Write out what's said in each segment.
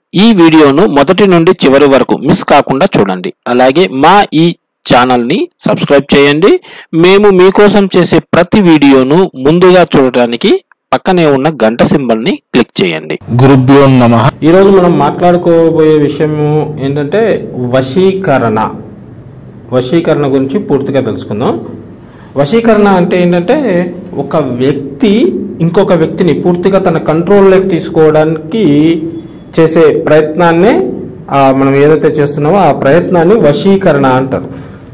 ఈ వీడియోను మొదటి నుండి చివరి వరకు మిస్ కాకుండా చూడండి అలాగే మా ఈ ఛానల్ని సబ్స్క్రైబ్ చేయండి మేము మీకోసం చేసే ప్రతి వీడియోను ముందుగా చూడటానికి పక్కనే ఉన్న గంట సింబల్ని క్లిక్ చేయండి గురుభ్యో నమ ఈరోజు మనం మాట్లాడుకోబోయే విషయం ఏంటంటే వశీకరణ వశీకరణ గురించి పూర్తిగా తెలుసుకుందాం వశీకరణ అంటే ఏంటంటే ఒక వ్యక్తి ఇంకొక వ్యక్తిని పూర్తిగా తన కంట్రోల్లోకి తీసుకోవడానికి చేసే ప్రయత్నాన్నే ఆ, మనం ఏదైతే చేస్తున్నామో ఆ ప్రయత్నాన్ని వశీకరణ అంటారు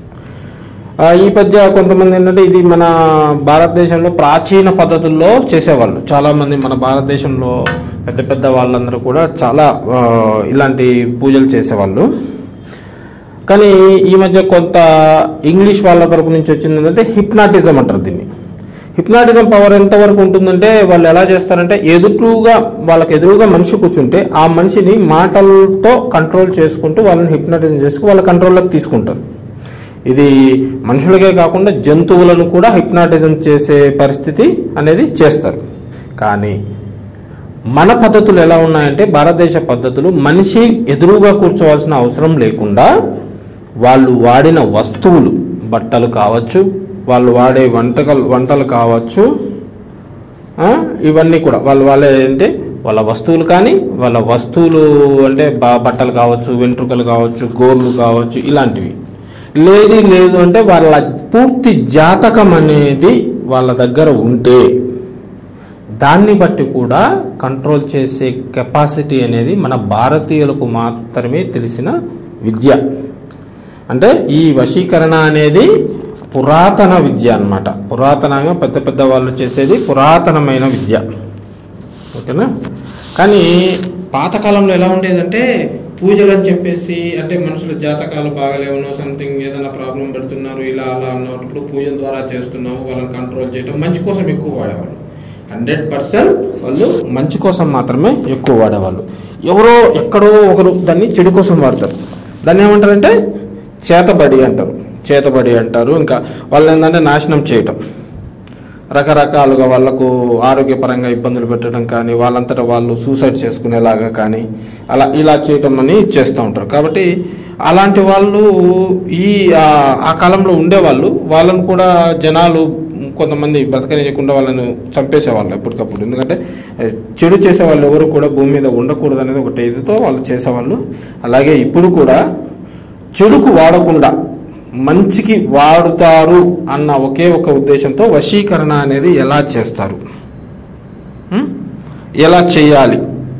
ఆ, ఈ మధ్య కొంతమంది ఏంటంటే ఇది మన భారతదేశంలో ప్రాచీన పద్ధతుల్లో చేసేవాళ్ళు చాలా మంది మన భారతదేశంలో పెద్ద పెద్ద వాళ్ళందరూ కూడా చాలా ఆ, ఇలాంటి పూజలు చేసేవాళ్ళు కానీ ఈ మధ్య కొంత ఇంగ్లీష్ వాళ్ళ తరపు నుంచి వచ్చింది ఏంటంటే హిప్నాటిజం అంటారు దీన్ని హిప్నాటిజం పవర్ ఎంతవరకు ఉంటుందంటే వాళ్ళు ఎలా చేస్తారంటే ఎదురుగా వాళ్ళకి ఎదురుగా మనిషి కూర్చుంటే ఆ మనిషిని మాటలతో కంట్రోల్ చేసుకుంటూ వాళ్ళని హిప్నాటిజం చేసుకు వాళ్ళ కంట్రోల్లోకి తీసుకుంటారు ఇది మనుషులకే కాకుండా జంతువులను కూడా హిప్నాటిజం చేసే పరిస్థితి అనేది చేస్తారు కానీ మన పద్ధతులు ఎలా ఉన్నాయంటే భారతదేశ పద్ధతులు మనిషి ఎదురుగా కూర్చోవాల్సిన అవసరం లేకుండా వాళ్ళు వాడిన వస్తువులు బట్టలు కావచ్చు వాళ్ళు వాడే వంటకాలు వంటలు కావచ్చు ఆ, ఇవన్నీ కూడా వాళ్ళు వాళ్ళే ఏంటి వాళ్ళ వస్తువులు కానీ వాళ్ళ వస్తువులు అంటే బా- బట్టలు కావచ్చు వెంట్రుకలు కావచ్చు గోర్లు కావచ్చు ఇలాంటివి లేదు లేదు అంటే వాళ్ళ పూర్తి జాతకం అనేది వాళ్ళ దగ్గర ఉంటే దాన్ని బట్టి కూడా కంట్రోల్ చేసే కెపాసిటీ అనేది మన భారతీయులకు మాత్రమే తెలిసిన విద్య అంటే ఈ వశీకరణ అనేది పురాతన విద్య అన్నమాట పురాతనంగా పెద్ద పెద్ద వాళ్ళు చేసేది పురాతనమైన విద్య ఓకేనా కానీ పాతకాలంలో ఎలా ఉండేదంటే పూజలు అని చెప్పేసి అంటే మనుషుల జాతకాలు బాగలేవనో సంథింగ్ ఏదైనా ప్రాబ్లం పెడుతున్నారు ఇలా అలా అన్నప్పుడు పూజల ద్వారా చేస్తున్నాము వాళ్ళని కంట్రోల్ చేయడం మంచి కోసం ఎక్కువ వాడేవాళ్ళు హండ్రెడ్ పర్సెంట్ వాళ్ళు మంచి కోసం మాత్రమే ఎక్కువ వాడేవాళ్ళు ఎవరో ఎక్కడో ఒకరు దాన్ని చెడు కోసం వాడతారు దాన్ని ఏమంటారంటే చేతబడి అంటారు చేతబడి అంటారు ఇంకా వాళ్ళు ఏంటంటే నాశనం చేయటం రకరకాలుగా వాళ్ళకు ఆరోగ్యపరంగా ఇబ్బందులు పెట్టడం కానీ వాళ్ళంతటా వాళ్ళు సూసైడ్ చేసుకునేలాగా కానీ అలా ఇలా చేయటం అని చేస్తూ ఉంటారు కాబట్టి అలాంటి వాళ్ళు ఈ ఆ- ఆ కాలంలో ఉండేవాళ్ళు వాళ్ళను కూడా జనాలు కొంతమంది బ్రతకనియకుండా వాళ్ళను చంపేసేవాళ్ళు ఎప్పటికప్పుడు ఎందుకంటే ఏ, చెడు చేసేవాళ్ళు ఎవరు కూడా భూమి మీద ఉండకూడదు అనేది ఒకటి ఇదితో వాళ్ళు చేసేవాళ్ళు అలాగే ఇప్పుడు కూడా చెడుకు వాడకుండా మంచికి వాడుతారు అన్న ఒకే ఒక ఉద్దేశంతో వశీకరణ అనేది ఎలా చేస్తారు ఉం? ఎలా చేయాలి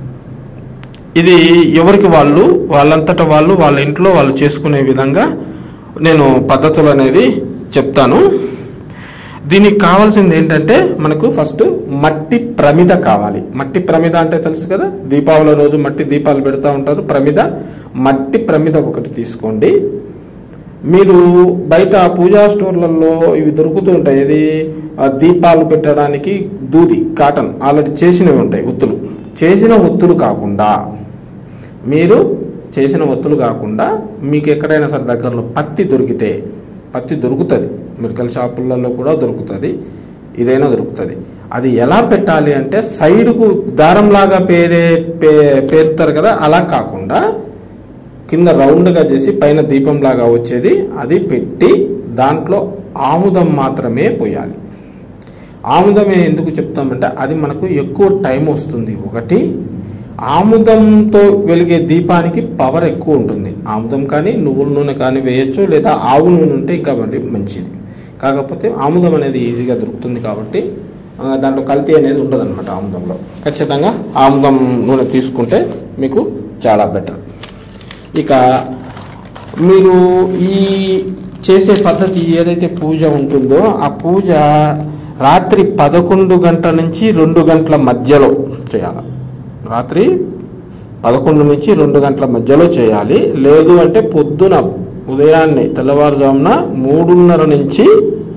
ఇది ఎవరికి వాళ్ళు వాళ్ళంతట వాళ్ళు వాళ్ళ ఇంట్లో వాళ్ళు చేసుకునే విధంగా నేను పద్ధతులు అనేది చెప్తాను దీనికి కావాల్సింది ఏంటంటే మనకు ఫస్ట్ మట్టి ప్రమిద కావాలి మట్టి ప్రమిద అంటే తెలుసు కదా దీపావళి రోజు మట్టి దీపాలు పెడతా ఉంటారు ప్రమిద మట్టి ప్రమిద ఒకటి తీసుకోండి మీరు బయట పూజా స్టోర్లలో ఇవి దొరుకుతూ ఉంటాయి ఇది ఆ, దీపాలు పెట్టడానికి దూది కాటన్ ఆల్రెడీ చేసినవి ఉంటాయి ఒత్తులు చేసిన ఒత్తులు కాకుండా మీరు చేసిన ఒత్తులు కాకుండా మీకు ఎక్కడైనా సరే దగ్గరలో పత్తి దొరికితే పత్తి దొరుకుతుంది మెడికల్ షాపులలో కూడా దొరుకుతుంది ఇదైనా దొరుకుతుంది అది ఎలా పెట్టాలి అంటే సైడ్కు దారంలాగా పేరే పే పేరుతారు కదా అలా కాకుండా కింద రౌండ్గా చేసి పైన దీపంలాగా వచ్చేది అది పెట్టి దాంట్లో ఆముదం మాత్రమే పోయాలి ఆముదమే ఎందుకు చెప్తామంటే అది మనకు ఎక్కువ టైం వస్తుంది ఒకటి ఆముదంతో వెలిగే దీపానికి పవర్ ఎక్కువ ఉంటుంది ఆముదం కానీ నువ్వుల నూనె కానీ వేయచ్చు లేదా ఆవు నూనె ఉంటే ఇంకా మరి మంచిది కాకపోతే ఆముదం అనేది ఈజీగా దొరుకుతుంది కాబట్టి ఆ, దాంట్లో కల్తీ అనేది ఉండదన్నమాట ఆముదంలో ఖచ్చితంగా ఆముదం నూనె తీసుకుంటే మీకు చాలా బెటర్ ఇక మీరు ఈ చేసే పద్ధతి ఏదైతే పూజ ఉంటుందో ఆ పూజ రాత్రి పదకొండు గంటల నుంచి రెండు గంటల మధ్యలో చేయాలి రాత్రి పదకొండు నుంచి రెండు గంటల మధ్యలో చేయాలి లేదు అంటే పొద్దున ఉదయాన్నే తెల్లవారుజామున మూడున్నర నుంచి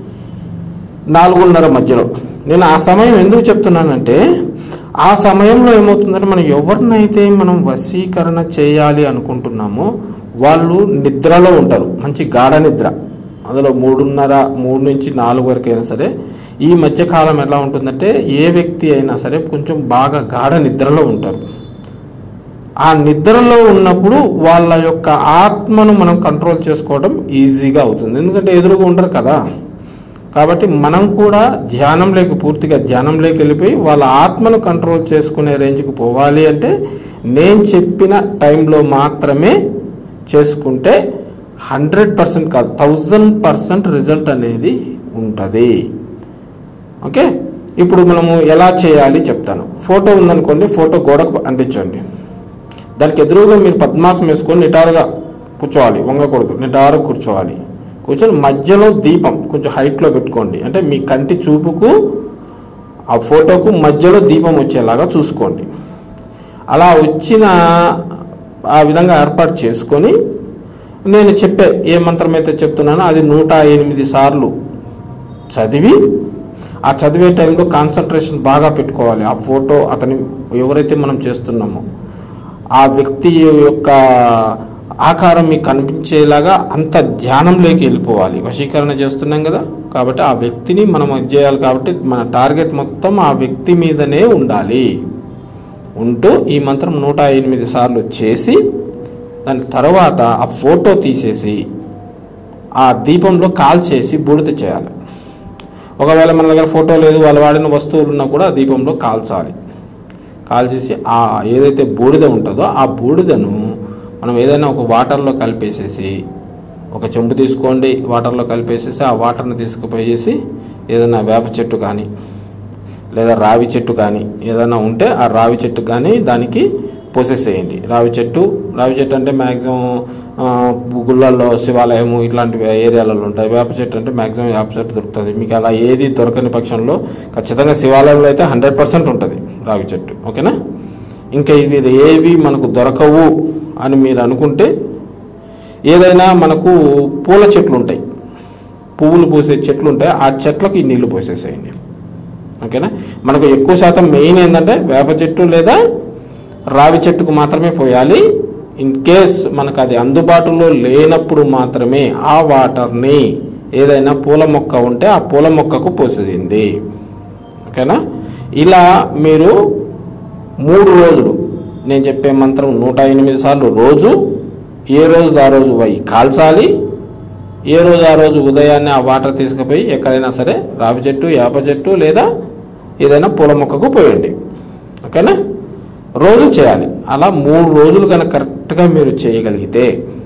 నాలుగున్నర మధ్యలో నేను ఆ సమయం ఎందుకు చెప్తున్నానంటే ఆ సమయంలో ఏమవుతుందంటే మనం ఎవరినైతే మనం వశీకరణ చేయాలి అనుకుంటున్నామో వాళ్ళు నిద్రలో ఉంటారు మంచి గాఢ నిద్ర అందులో మూడున్నర మూడు నుంచి నాలుగు వరకు అయినా సరే ఈ మధ్య కాలం ఎలా ఉంటుందంటే ఏ వ్యక్తి అయినా సరే కొంచెం బాగా గాఢ నిద్రలో ఉంటారు ఆ నిద్రలో ఉన్నప్పుడు వాళ్ళ యొక్క ఆత్మను మనం కంట్రోల్ చేసుకోవడం ఈజీగా అవుతుంది ఎందుకంటే ఎదురుగా ఉండరు కదా కాబట్టి మనం కూడా ధ్యానంలోకి పూర్తిగా ధ్యానంలోకి వెళ్ళిపోయి వాళ్ళ ఆత్మను కంట్రోల్ చేసుకునే రేంజ్కి పోవాలి అంటే నేను చెప్పిన టైంలో మాత్రమే చేసుకుంటే హండ్రెడ్ పర్సెంట్ కాదు థౌజండ్ పర్సెంట్ రిజల్ట్ అనేది ఉంటుంది ఓకే ఇప్పుడు మనము ఎలా చేయాలి చెప్తాను ఫోటో ఉందనుకోండి ఫోటో గోడకు అంటించండి దానికి ఎదురుగా మీరు పద్మాసం వేసుకొని నిటారుగా కూర్చోవాలి వంగకూడదు నిటారుగా కూర్చోవాలి కూర్చొని మధ్యలో దీపం కొంచెం హైట్లో పెట్టుకోండి అంటే మీ కంటి చూపుకు ఆ ఫోటోకు మధ్యలో దీపం వచ్చేలాగా చూసుకోండి అలా వచ్చిన ఆ విధంగా ఏర్పాటు చేసుకొని నేను చెప్పే ఏ మంత్రం అయితే చెప్తున్నానో అది నూట ఎనిమిది సార్లు చదివి ఆ చదివే టైంలో కాన్సన్ట్రేషన్ బాగా పెట్టుకోవాలి ఆ ఫోటో అతని ఎవరైతే మనం చేస్తున్నామో ఆ వ్యక్తి యొక్క ఆకారం మీకు కనిపించేలాగా అంత ధ్యానంలోకి వెళ్ళిపోవాలి వశీకరణ చేస్తున్నాం కదా కాబట్టి ఆ వ్యక్తిని మనం ఇది చేయాలి కాబట్టి మన టార్గెట్ మొత్తం ఆ వ్యక్తి మీదనే ఉండాలి ఉంటూ ఈ మంత్రం నూట ఎనిమిది సార్లు చేసి దాని తర్వాత ఆ ఫోటో తీసేసి ఆ దీపంలో కాల్చేసి బూడిద చేయాలి ఒకవేళ మన దగ్గర ఫోటో లేదు వాళ్ళు వాడిన వస్తువులు ఉన్నా కూడా ఆ దీపంలో కాల్చాలి కాల్చేసి ఆ ఏదైతే బూడిద ఉంటుందో ఆ బూడిదను మనం ఏదైనా ఒక వాటర్లో కలిపేసేసి ఒక చెంబు తీసుకోండి వాటర్లో కలిపేసేసి ఆ వాటర్ని తీసుకుపోయేసి ఏదైనా వేప చెట్టు కానీ లేదా రావి చెట్టు కానీ ఏదైనా ఉంటే ఆ రావి చెట్టు కానీ దానికి పోసేసేయండి రావి చెట్టు రావి చెట్టు అంటే మ్యాక్సిమం గుళ్ళల్లో శివాలయము ఇట్లాంటి ఏరియాలలో ఉంటాయి వేప చెట్టు అంటే మ్యాక్సిమం వేప చెట్టు దొరుకుతుంది మీకు అలా ఏది దొరకని పక్షంలో ఖచ్చితంగా శివాలయంలో అయితే హండ్రెడ్ పర్సెంట్ ఉంటుంది రావి చెట్టు ఓకేనా ఇంకా ఇవి ఏవి మనకు దొరకవు అని మీరు అనుకుంటే ఏదైనా మనకు పూల చెట్లు ఉంటాయి పువ్వులు పూసే చెట్లు ఉంటాయి ఆ చెట్లకు ఈ నీళ్లు పోసేసేయండి ఓకేనా మనకు ఎక్కువ శాతం మెయిన్ ఏంటంటే వేప చెట్టు లేదా రావి చెట్టుకు మాత్రమే పోయాలి ఇన్ కేస్ మనకు అది అందుబాటులో లేనప్పుడు మాత్రమే ఆ వాటర్ని ఏదైనా పూల మొక్క ఉంటే ఆ పూల మొక్కకు పోసేయండి ఓకేనా ఇలా మీరు మూడు రోజులు నేను చెప్పే మంత్రం నూట ఎనిమిది సార్లు రోజు ఏ రోజు ఆ రోజు అవి కాల్చాలి ఏ రోజు ఆ రోజు ఉదయాన్నే ఆ వాటర్ తీసుకుపోయి ఎక్కడైనా సరే రావి చెట్టు వేప చెట్టు లేదా ఏదైనా పూల మొక్కకు పోయండి ఓకేనా రోజు చేయాలి అలా మూడు రోజులు కనుక కరెక్ట్గా మీరు చేయగలిగితే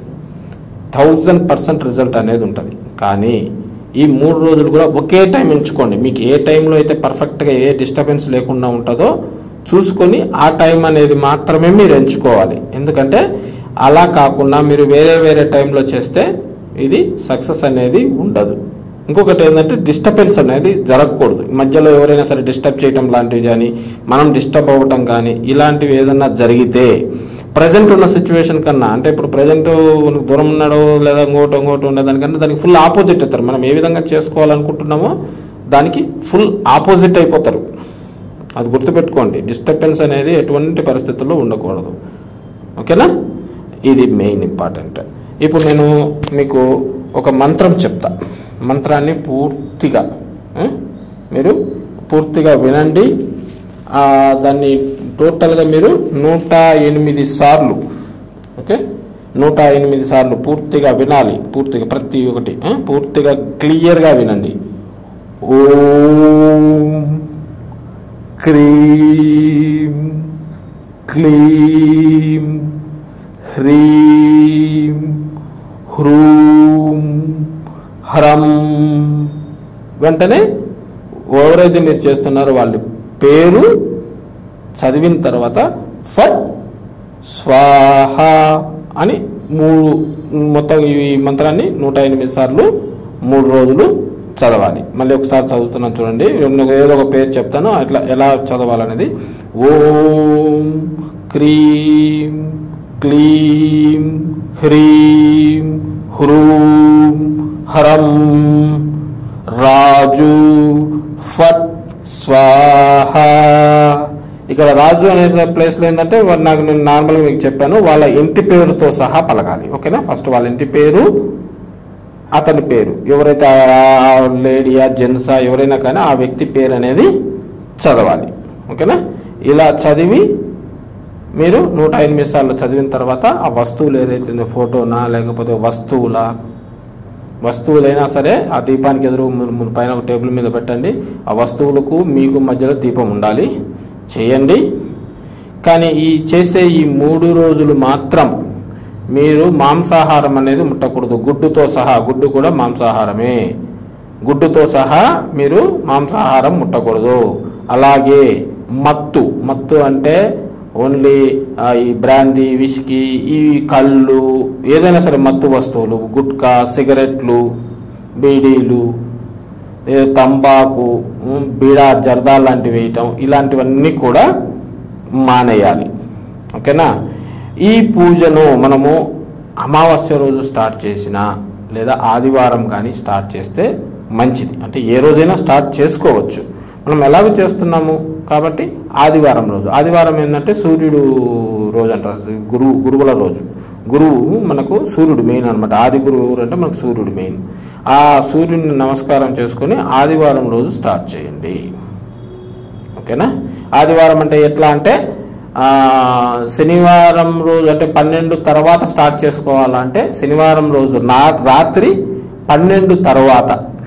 థౌజండ్ పర్సెంట్ రిజల్ట్ అనేది ఉంటుంది కానీ ఈ మూడు రోజులు కూడా ఒకే టైం ఎంచుకోండి మీకు ఏ టైంలో అయితే పర్ఫెక్ట్గా ఏ డిస్టర్బెన్స్ లేకుండా ఉంటుందో చూసుకొని ఆ టైం అనేది మాత్రమే మీరు ఎంచుకోవాలి ఎందుకంటే అలా కాకుండా మీరు వేరే వేరే టైంలో చేస్తే ఇది సక్సెస్ అనేది ఉండదు ఇంకొకటి ఏంటంటే డిస్టర్బెన్స్ అనేది జరగకూడదు మధ్యలో ఎవరైనా సరే డిస్టర్బ్ చేయటం లాంటివి కానీ మనం డిస్టర్బ్ అవ్వటం కానీ ఇలాంటివి ఏదన్నా జరిగితే ప్రజెంట్ ఉన్న సిచ్యువేషన్ కన్నా అంటే ఇప్పుడు ప్రజెంట్ దూరం ఉన్నాడో లేదా ఇంకోటి ఇంకోటి ఉండేదానికన్నా దానికి ఫుల్ ఆపోజిట్ అవుతారు మనం ఏ విధంగా చేసుకోవాలనుకుంటున్నామో దానికి ఫుల్ ఆపోజిట్ అయిపోతారు అది గుర్తుపెట్టుకోండి డిస్టర్బెన్స్ అనేది ఎటువంటి పరిస్థితుల్లో ఉండకూడదు ఓకేనా ఇది మెయిన్ ఇంపార్టెంట్ ఇప్పుడు నేను మీకు ఒక మంత్రం చెప్తా మంత్రాన్ని పూర్తిగా ఆ, మీరు పూర్తిగా వినండి ఆ, దాన్ని టోటల్గా మీరు నూట ఎనిమిది సార్లు ఓకే నూట ఎనిమిది సార్లు పూర్తిగా వినాలి పూర్తిగా ప్రతి ఒక్కటి ఆ, పూర్తిగా క్లియర్గా వినండి ఓం క్రీం క్లీం హ్రీం హ్రూం హరం వెంటనే ఎవరైతే మీరు చేస్తున్నారో వాళ్ళ పేరు చదివిన తర్వాత ఫట్ స్వాహ అని మూడు మొత్తం ఈ మంత్రాన్ని నూట ఎనిమిది సార్లు మూడు రోజులు చదవాలి మళ్ళీ ఒకసారి చదువుతున్నాను చూడండి నేను ఏదో ఒక పేరు చెప్తాను అట్లా ఎలా చదవాలనేది ఓం క్రీం క్లీం హ్రీం హ్రూం హరం రాజు ఫట్ స్వాహ ఇక్కడ రాజు అనే ప్లేస్లో ఏంటంటే వారు నాకు నేను నార్మల్గా మీకు చెప్పాను వాళ్ళ ఇంటి పేరుతో సహా పలకాలి ఓకేనా ఫస్ట్ వాళ్ళ ఇంటి పేరు అతని పేరు ఎవరైతే ఆ లేడీయా జెంట్సా ఎవరైనా కానీ ఆ వ్యక్తి పేరు అనేది చదవాలి ఓకేనా ఇలా చదివి మీరు నూట ఎనిమిది సార్లు చదివిన తర్వాత ఆ వస్తువులు ఏదైతే ఉందో ఫోటోనా లేకపోతే వస్తువుల వస్తువులైనా సరే ఆ దీపానికి ఎదురు ము- ము- పైన ఒక టేబుల్ మీద పెట్టండి ఆ వస్తువులకు మీకు మధ్యలో దీపం ఉండాలి చేయండి కానీ ఈ చేసే ఈ మూడు రోజులు మాత్రం మీరు మాంసాహారం అనేది ముట్టకూడదు గుడ్డుతో సహా గుడ్డు కూడా మాంసాహారమే గుడ్డుతో సహా మీరు మాంసాహారం ముట్టకూడదు అలాగే మత్తు మత్తు అంటే ఓన్లీ ఆ, ఈ బ్రాందీ విస్కీ ఈ కళ్ళు ఏదైనా సరే మత్తు వస్తువులు గుట్కా సిగరెట్లు బీడీలు ఏ తంబాకు ఉమ్, బీడా జర్దా లాంటివి వేయటం ఇలాంటివన్నీ కూడా మానేయాలి ఓకేనా ఈ పూజను మనము అమావాస్య రోజు స్టార్ట్ చేసిన లేదా ఆదివారం కానీ స్టార్ట్ చేస్తే మంచిది అంటే ఏ రోజైనా స్టార్ట్ చేసుకోవచ్చు మనం ఎలాగో చేస్తున్నాము కాబట్టి ఆదివారం రోజు ఆదివారం ఏంటంటే సూర్యుడు రోజు అంటారు గురువు గురువుల రోజు గురువు మనకు సూర్యుడు మెయిన్ అనమాట ఆది గురువు ఎవరు అంటే మనకు సూర్యుడు మెయిన్ ఆ సూర్యుడిని నమస్కారం చేసుకొని ఆదివారం రోజు స్టార్ట్ చేయండి ఓకేనా ఆదివారం అంటే ఎట్లా అంటే ఆ, శనివారం రోజు అంటే పన్నెండు తర్వాత స్టార్ట్ చేసుకోవాలంటే శనివారం రోజు నా రాత్రి పన్నెండు తర్వాత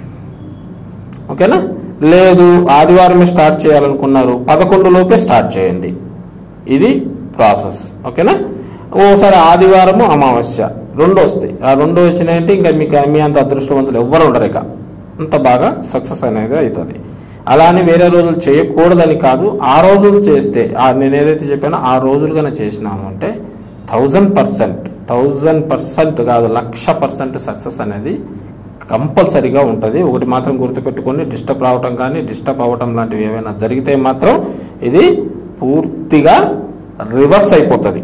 ఓకేనా లేదు ఆదివారమే స్టార్ట్ చేయాలనుకున్నారు పదకొండు లోపే స్టార్ట్ చేయండి ఇది ప్రాసెస్ ఓకేనా ఓసారి ఆదివారము అమావాస్య రెండు వస్తాయి ఆ రెండు వచ్చినాయంటే ఇంకా మీకు మీ అంత అదృష్టవంతులు ఎవ్వరు ఉండరు ఇక అంత బాగా సక్సెస్ అనేది అవుతుంది అలా అని వేరే రోజులు చేయకూడదని కాదు ఆ రోజులు చేస్తే ఆ నేను ఏదైతే చెప్పానో ఆ రోజులు కన్నా చేసినాము అంటే థౌజండ్ పర్సెంట్ థౌజండ్ పర్సెంట్ కాదు లక్ష పర్సెంట్ సక్సెస్ అనేది కంపల్సరీగా ఉంటుంది ఒకటి మాత్రం గుర్తుపెట్టుకొని డిస్టర్బ్ రావటం కానీ డిస్టర్బ్ అవ్వటం లాంటివి ఏమైనా జరిగితే మాత్రం ఇది పూర్తిగా రివర్స్ అయిపోతుంది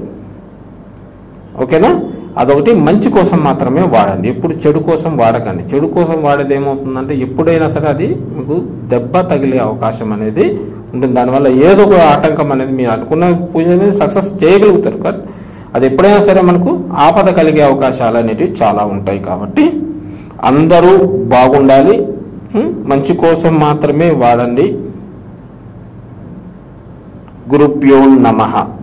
ఓకేనా అదొకటి మంచి కోసం మాత్రమే వాడండి ఎప్పుడు చెడు కోసం వాడకండి చెడు కోసం వాడేది ఏమవుతుందంటే ఎప్పుడైనా సరే అది మీకు దెబ్బ తగిలే అవకాశం అనేది ఉంటుంది దానివల్ల ఏదో ఒక ఆటంకం అనేది మీరు అనుకున్న పూజ అనేది సక్సెస్ చేయగలుగుతారు బట్ అది ఎప్పుడైనా సరే మనకు ఆపద కలిగే అవకాశాలు అనేటివి చాలా ఉంటాయి కాబట్టి అందరూ బాగుండాలి ఉం? మంచి కోసం మాత్రమే వాడండి గురుభ్యో నమః